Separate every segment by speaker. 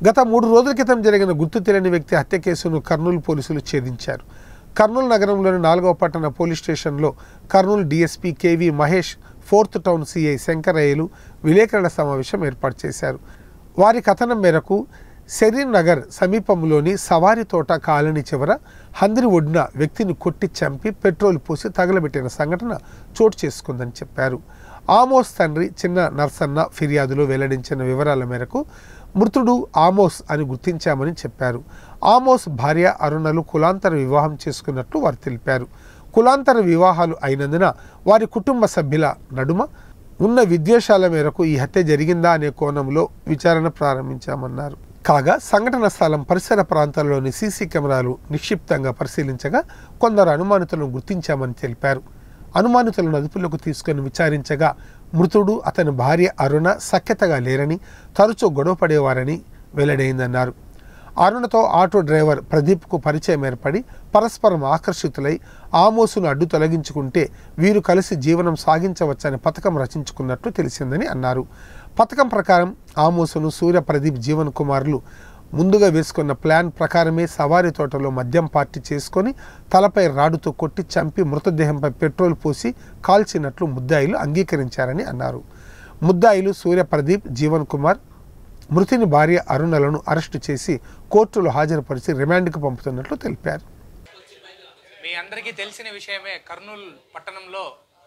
Speaker 1: గత మూడు రోజుల క్రితం జరిగిన గుర్తు తెలియని వ్యక్తి హత్య కేసును కర్నూలు పోలీసులు ఛేదించారు కర్నూలు నగరంలోని నాలుగవ పట్టణ పోలీస్ స్టేషన్లో Kurnool DSP KV Mahesh fourth town CI శంకరయ్యలు విలేకరుల సమావేశం ఏర్పాటు చేశారు వారి కథనం మేరకు శరీర్ నగర్ సమీపంలోని సవారి తోట కాలనీ చివర హందిరి ఒడ్డున వ్యక్తిని కొట్టి చంపి పెట్రోల్ పోసి తగలబెట్టిన సంఘటన చోటు చేసుకుందని చెప్పారు ఆమోస్ తండ్రి చిన్న నర్సన్న ఫిర్యాదులో వెల్లడించిన వివరాల మేరకు మృతుడు ఆమోస్ అని గుర్తించామని చెప్పారు ఆమోస్ భార్య అరుణలు కులాంతర వివాహం చేసుకున్నట్లు వారు తెలిపారు కులాంతర వివాహాలు అయినందున వారి కుటుంబ సభ్యుల నడుమ ఉన్న విద్వేషాల మేరకు ఈ హత్య జరిగిందా అనే కోణంలో విచారణ ప్రారంభించామన్నారు కాగా సంఘటన స్థలం పరిసర ప్రాంతాల్లోని సీసీ కెమెరాలు నిక్షిప్తంగా పరిశీలించగా కొందరు అనుమానితులను గుర్తించామని తెలిపారు అనుమానితులను అదుపులోకి తీసుకొని విచారించగా మృతుడు అతని భార్య అరుణ సఖ్యతగా లేరని తరచూ గొడవపడేవారని వెల్లడైందన్నారు అరుణతో ఆటో డ్రైవర్ ప్రదీప్కు పరిచయం ఏర్పడి పరస్పరం ఆకర్షితులై ఆమోసును అడ్డు తొలగించుకుంటే వీరు కలిసి జీవనం సాగించవచ్చని పథకం రచించుకున్నట్లు తెలిసిందని అన్నారు పథకం ప్రకారం ఆమోసును సూర్య ప్రదీప్ జీవన్ కుమార్లు ముందుగా వేసుకున్న ప్లాన్ ప్రకారమే సవారి తోటలో మద్యం పార్టీ చేసుకొని తలపై రాడుతో కొట్టి చంపి మృతదేహంపై పెట్రోల్ పోసి కాల్చినట్లు ముద్దాయిలు అంగీకరించారని అన్నారు ముద్దాయిలు సూర్య ప్రదీప్ జీవన్ కుమార్ మృతిని భార్య అరుణలను అరెస్టు చేసి కోర్టులో హాజరుపరిచి రిమాండ్కు పంపుతున్నట్లు తెలిపారు
Speaker 2: మీ అందరికీ తెలిసిన విషయమే కర్నూలు పట్టణంలో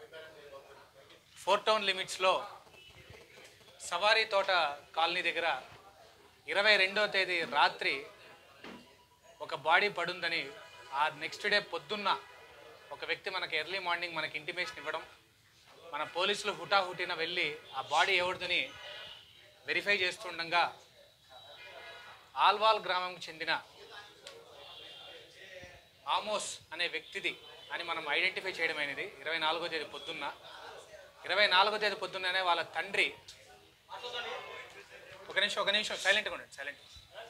Speaker 2: ఫోర్ టౌన్ లిమిట్స్లో సవారీ తోట కాలనీ దగ్గర ఇరవై రెండో తేదీ రాత్రి ఒక బాడీ పడుందని ఆ నెక్స్ట్ డే పొద్దున్న ఒక వ్యక్తి మనకి ఎర్లీ మార్నింగ్ మనకి ఇంటిమేషన్ ఇవ్వడం మన పోలీసులు హుటాహుటిన వెళ్ళి ఆ బాడీ ఎవరిదని వెరిఫై చేస్తుండగా ఆల్వాల్ గ్రామంకు చెందిన ఆమోస్ అనే వ్యక్తిది అని మనం ఐడెంటిఫై చేయడమైనది ఇరవై నాలుగో తేదీ పొద్దున్న ఇరవై నాలుగో తేదీ పొద్దున్ననే వాళ్ళ తండ్రి ఒక నిమిషం ఒక నిమిషం సైలెంట్గా ఉండండి సైలెంట్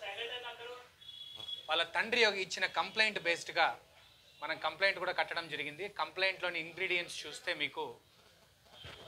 Speaker 2: వాళ్ళ తండ్రి ఒక ఇచ్చిన కంప్లైంట్ బేస్డ్గా మనం కంప్లైంట్ కూడా కట్టడం జరిగింది కంప్లైంట్లోని ఇంగ్రీడియంట్స్ చూస్తే మీకు